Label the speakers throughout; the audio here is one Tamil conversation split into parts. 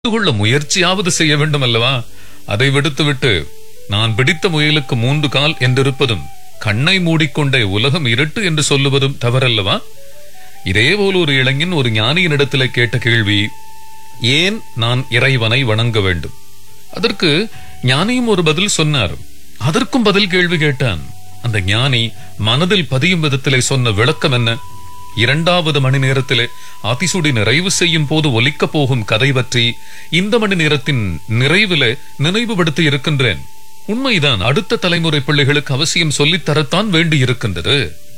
Speaker 1: கொள்ள முயற்சியாவது செய்ய வேண்டும் அல்லவா அதை விடுத்துவிட்டு நான் பிடித்த முயலுக்கு மூன்று கால் என்றிருப்பதும் கண்ணை மூடிக்கொண்டே உலகம் இருட்டு என்று சொல்லுவதும் தவறல்லவா இதேபோல் ஒரு இளைஞன் ஒரு ஞானியினிடத்திலே கேட்ட கேள்வி ஏன் நான் இறைவனை வணங்க வேண்டும் அதற்கு ஞானியும் ஒரு பதில் சொன்னார் அதற்கும் பதில் கேள்வி கேட்டான் அந்த ஞானி மனதில் பதியும் விதத்திலே சொன்ன விளக்கம் என்ன இரண்டாவது மணி நேரத்திலே அதிசுடி நிறைவு செய்யும் போது ஒலிக்கப் போகும் கதை பற்றி இந்த மணி நேரத்தின் நிறைவிலே நினைவுபடுத்தி இருக்கின்றேன் உண்மைதான் அடுத்த தலைமுறை பிள்ளைகளுக்கு அவசியம் சொல்லித் தரத்தான் வேண்டி இருக்கின்றது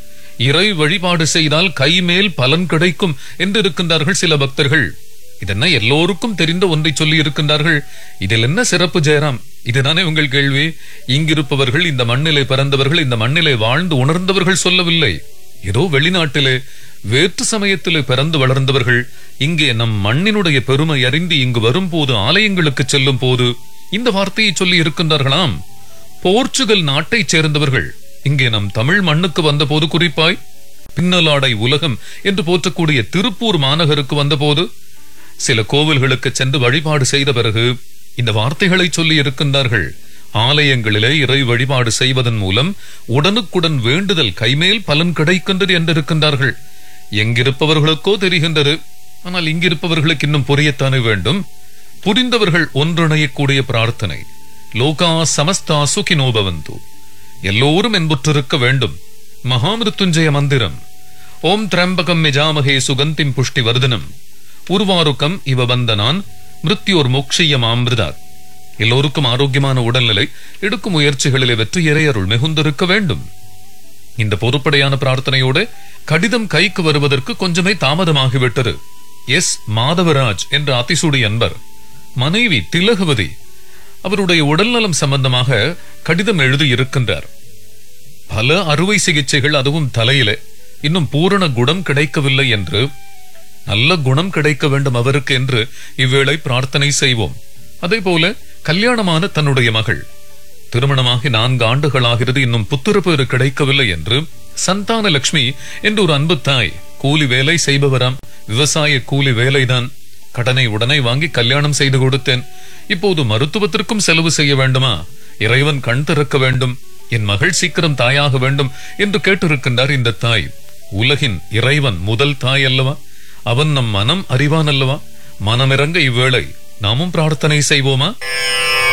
Speaker 1: இறை வழிபாடு செய்தால் கைமேல் பலன் கிடைக்கும் என்று இருக்கின்றார்கள் சில பக்தர்கள் இதென்ன எல்லோருக்கும் தெரிந்த ஒன்றை சொல்லி இருக்கின்றார்கள் இதில் என்ன சிறப்பு ஜெயராம் இதுதானே உங்கள் கேள்வி இங்கிருப்பவர்கள் இந்த மண்ணிலே பிறந்தவர்கள் இந்த மண்ணிலே வாழ்ந்து உணர்ந்தவர்கள் சொல்லவில்லை ஏதோ வெளிநாட்டிலே வேற்று சமயத்திலே பிறந்து வளர்ந்தவர்கள் இங்கே நம் மண்ணினுடைய பெருமை அறிந்து இங்கு வரும்போது ஆலயங்களுக்கு செல்லும் போது இந்த வார்த்தையை சொல்லி இருக்கின்றார்களாம் போர்ச்சுகல் நாட்டைச் சேர்ந்தவர்கள் இங்கே நம் தமிழ் மண்ணுக்கு வந்தபோது குறிப்பாய் பின்னலாடை உலகம் என்று போற்றக்கூடிய திருப்பூர் மாநகருக்கு வந்தபோது சில கோவில்களுக்கு சென்று வழிபாடு செய்த பிறகு இந்த வார்த்தைகளை சொல்லி இருக்கின்றார்கள் ஆலயங்களிலே இறை வழிபாடு செய்வதன் மூலம் உடனுக்குடன் வேண்டுதல் கைமேல் பலன் கிடைக்கின்றது என்றிருக்கின்றார்கள் எங்கிருப்பவர்களுக்கோ தெரிகின்றது ஆனால் இங்கிருப்பவர்களுக்கு இன்னும் புரியத்தானே வேண்டும் புரிந்தவர்கள் ஒன்றிணையக்கூடிய பிரார்த்தனை லோகா சமஸ்தா சுகினோ பவந்து எல்லோரும் என்புற்றிருக்க வேண்டும் மகாமிருத்துஞ்சய மந்திரம் ஓம் திரம்பகம் மிஜாமகே சுகந்திம் புஷ்டி வர்தனம் உருவாருக்கம் இவ வந்தனான் மிருத்யோர் மோக்ஷியம் ஆமிருதாத் எல்லோருக்கும் ஆரோக்கியமான உடல்நிலை எடுக்கும் முயற்சிகளிலே வெற்றி இறையருள் மிகுந்திருக்க வேண்டும் இந்த பொறுப்படையான பிரார்த்தனையோடு கடிதம் கைக்கு வருவதற்கு கொஞ்சமே தாமதமாகிவிட்டது எஸ் மாதவராஜ் என்ற அதிசூடி அன்பர் மனைவி திலகவதி அவருடைய உடல்நலம் சம்பந்தமாக கடிதம் எழுதி இருக்கின்றார் பல அறுவை சிகிச்சைகள் அதுவும் தலையிலே இன்னும் பூரண குணம் கிடைக்கவில்லை என்று நல்ல குணம் கிடைக்க வேண்டும் அவருக்கு என்று இவ்வேளை பிரார்த்தனை செய்வோம் அதே போல கல்யாணமான தன்னுடைய மகள் திருமணமாகி நான்கு ஆண்டுகளாகிறது இன்னும் புத்திரப்பேறு கிடைக்கவில்லை என்று சந்தான லட்சுமி என்று ஒரு அன்பு தாய் கூலி வேலை செய்பவராம் விவசாய கூலி வேலைதான் கடனை உடனே வாங்கி கல்யாணம் செய்து கொடுத்தேன் இப்போது மருத்துவத்திற்கும் செலவு செய்ய வேண்டுமா இறைவன் கண் திறக்க வேண்டும் என் மகள் சீக்கிரம் தாயாக வேண்டும் என்று கேட்டிருக்கின்றார் இந்த தாய் உலகின் இறைவன் முதல் தாய் அல்லவா அவன் நம் மனம் அறிவான் அல்லவா மனமிறங்க இவ்வேளை நாமும் பிரார்த்தனை செய்வோமா